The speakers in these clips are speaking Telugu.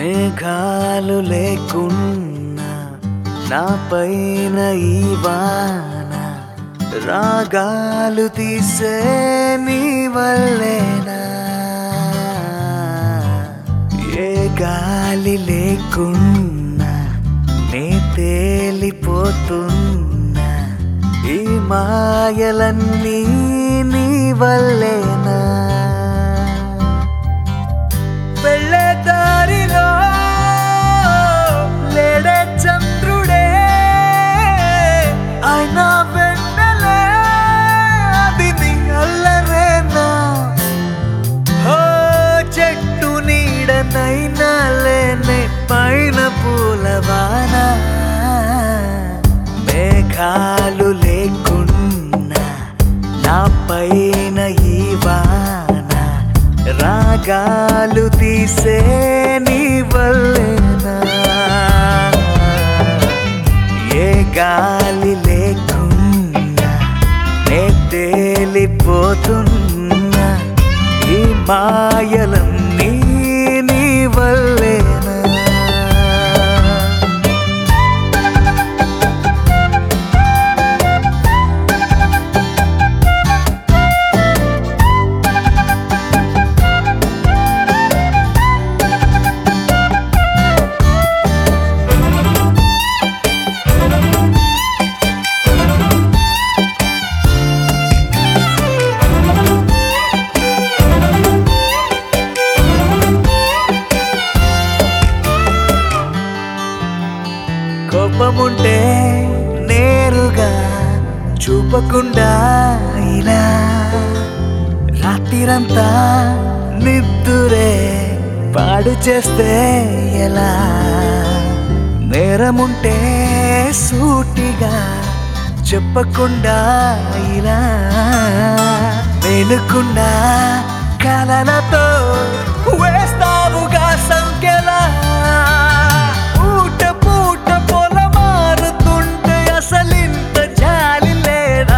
మేఘాలు లేకున్నా నా పైన ఈ వాన రాగాలు తీసే నీ వల్లేనా ఏ గాలి లేకున్నా నే తేలిపోతున్నా ఈ మాయలన్నీ నీ వల్లేనా వెళ్ళే దారిలో లేడే చంద్రుడే ఆయన వెన్నెలే అది నీ అల్లరేనా ఓ చెట్టు నీడనైనా లేనే పైన పూలవాన మేఘాలు లేకున్నా నా పైన ఈ వాన రాగాలు తీసే నీ వల్లేనా ఏ గాలి లేకున్నా నే తేలిపోతున్నా ఈ మాయలన్నీ నీ వల్లేనా కోపముంటే నేరుగా చూపకుండా ఇలా రాత్రిరంతా నిద్దురే పాడు చేస్తే ఎలా నేరముంటే సూటిగా చెప్పకుండా ఇలా వెనుకుండా కలలతో వేస్తావుగా సంఖ్యలా పూట పూట పొల మారుతుంటే అసలింత జాలి లేదా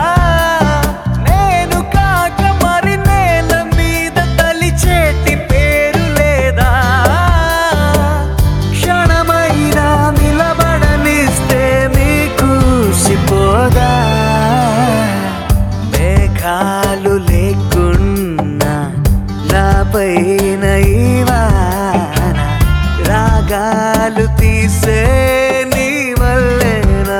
నేను కాక మరి నేల మీద తలిచేటి పేరు లేదా క్షణమైనా నిలబడనిస్తే నీకు సిపోదా మేఘాలు లేకున్నా నా పైన ఈ వాన రాగాలు తీసే నీ వల్లేనా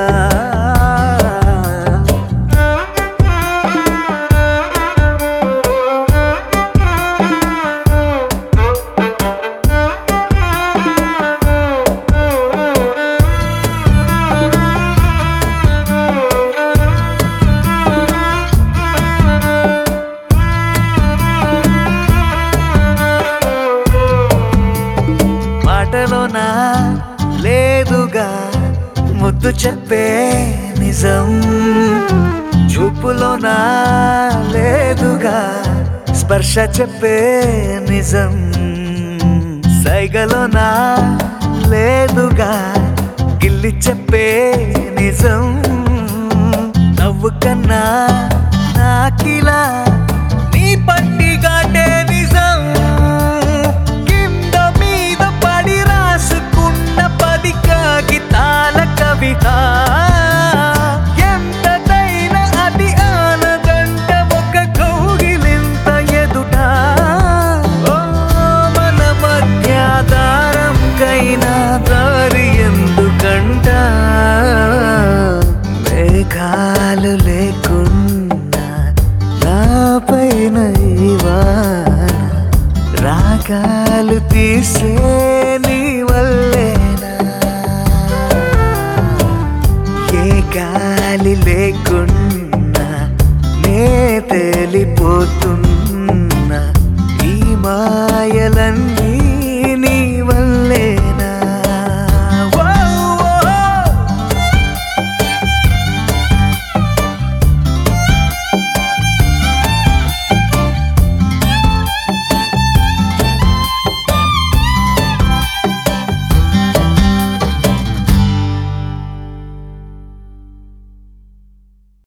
మాటలోనా లేదుగా ముద్దు చెప్పే నిజం చూపులోనా లేదుగా స్పర్శ చెప్పే నిజం సైగలోనా లేదుగా గిల్లి చెప్పే నిజం నవ్వు కన్నా నాకిలా నీ పట్టి కాటే నిజం కింద మీద పడి రాసుకున్న పది కాగితాల కవిత ఎంతదైనా అది ఆనదంట ఒక కౌగిలింత ఎదుట ఓ మన మధ్య దారంకైనా దారి ఎందుకంట మేఘాలు లేకున్నా నా పైన ఈ వాన రాగాలు తీసే నీ వల్లేనా ఏ గాలి లేకున్నా నే తేలిపోతున్నా